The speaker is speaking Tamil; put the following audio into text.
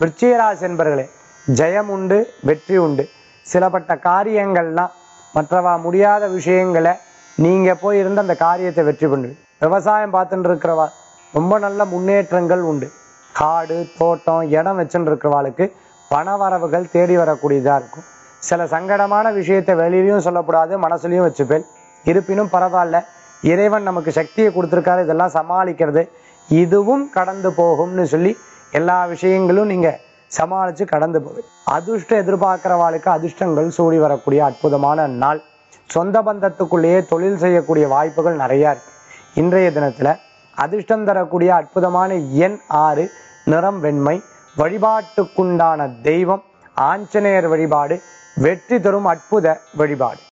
விருச்சிகராசி என்பர்களே ஜெயம் உண்டு வெற்றி உண்டு சிலப்பட்ட காரியங்கள்லாம் மற்றவா முடியாத விஷயங்களை நீங்க போய் இருந்து அந்த காரியத்தை வெற்றி பண்ணுவீங்க விவசாயம் பார்த்துட்டு இருக்கிறவா ரொம்ப நல்ல முன்னேற்றங்கள் உண்டு காடு தோட்டம் இடம் வச்சுட்டு இருக்கிறவாளுக்கு பண வரவுகள் தேடி வரக்கூடியதா இருக்கும் சில சங்கடமான விஷயத்தை வெளியிலையும் சொல்லக்கூடாது மனசுலையும் வச்சுப்பேன் இருப்பினும் பரவாயில்ல இறைவன் நமக்கு சக்தியை கொடுத்துருக்காரு இதெல்லாம் சமாளிக்கிறது இதுவும் கடந்து போகும்னு சொல்லி எல்லா விஷயங்களும் நீங்க சமாளிச்சு கடந்து போவேன் அதிர்ஷ்டம் எதிர்பார்க்கிறவாளுக்கு அதிர்ஷ்டங்கள் சூடி வரக்கூடிய அற்புதமான நாள் சொந்த பந்தத்துக்குள்ளேயே தொழில் செய்யக்கூடிய வாய்ப்புகள் நிறைய இருக்கு இன்றைய தினத்துல அதிர்ஷ்டம் தரக்கூடிய அற்புதமான எண் ஆறு நிறம் வெண்மை வழிபாட்டுக்குண்டான தெய்வம் ஆஞ்சநேயர் வழிபாடு வெற்றி தரும் அற்புத வழிபாடு